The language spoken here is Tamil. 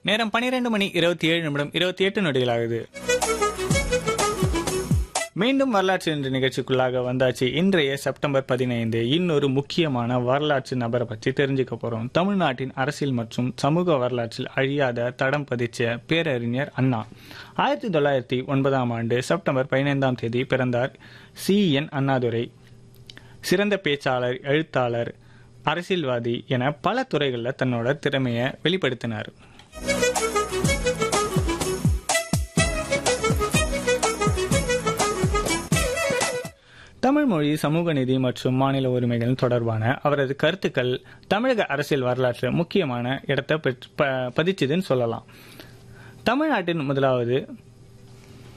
நேரம் பனிரெண்டு மணி இருபத்தி ஏழு நிமிடம் இருபத்தி எட்டு நொடிகளாகுது மீண்டும் வரலாற்று என்ற நிகழ்ச்சிக்குள்ளாக வந்தாச்சு இன்றைய செப்டம்பர் பதினைந்து இன்னொரு முக்கியமான வரலாற்று நபரை பற்றி தெரிஞ்சுக்க போறோம் தமிழ்நாட்டின் அரசியல் மற்றும் சமூக வரலாற்றில் அழியாத தடம் பதிச்ச பேரறிஞர் அண்ணா ஆயிரத்தி தொள்ளாயிரத்தி ஒன்பதாம் ஆண்டு செப்டம்பர் பதினைந்தாம் தேதி பிறந்தார் சி என் அண்ணாதுரை சிறந்த பேச்சாளர் எழுத்தாளர் அரசியல்வாதி என பல துறைகளில் தன்னோட திறமையை வெளிப்படுத்தினார் தமிழ் மொழி சமூக நீதி மற்றும் மாநில உரிமைகள் தொடர்பான அவரது கருத்துக்கள் தமிழக அரசியல் வரலாற்றில் முக்கியமான இடத்தை பெற்று- ப- பதிச்சதுன்னு சொல்லலாம் தமிழ்நாட்டின் முதலாவது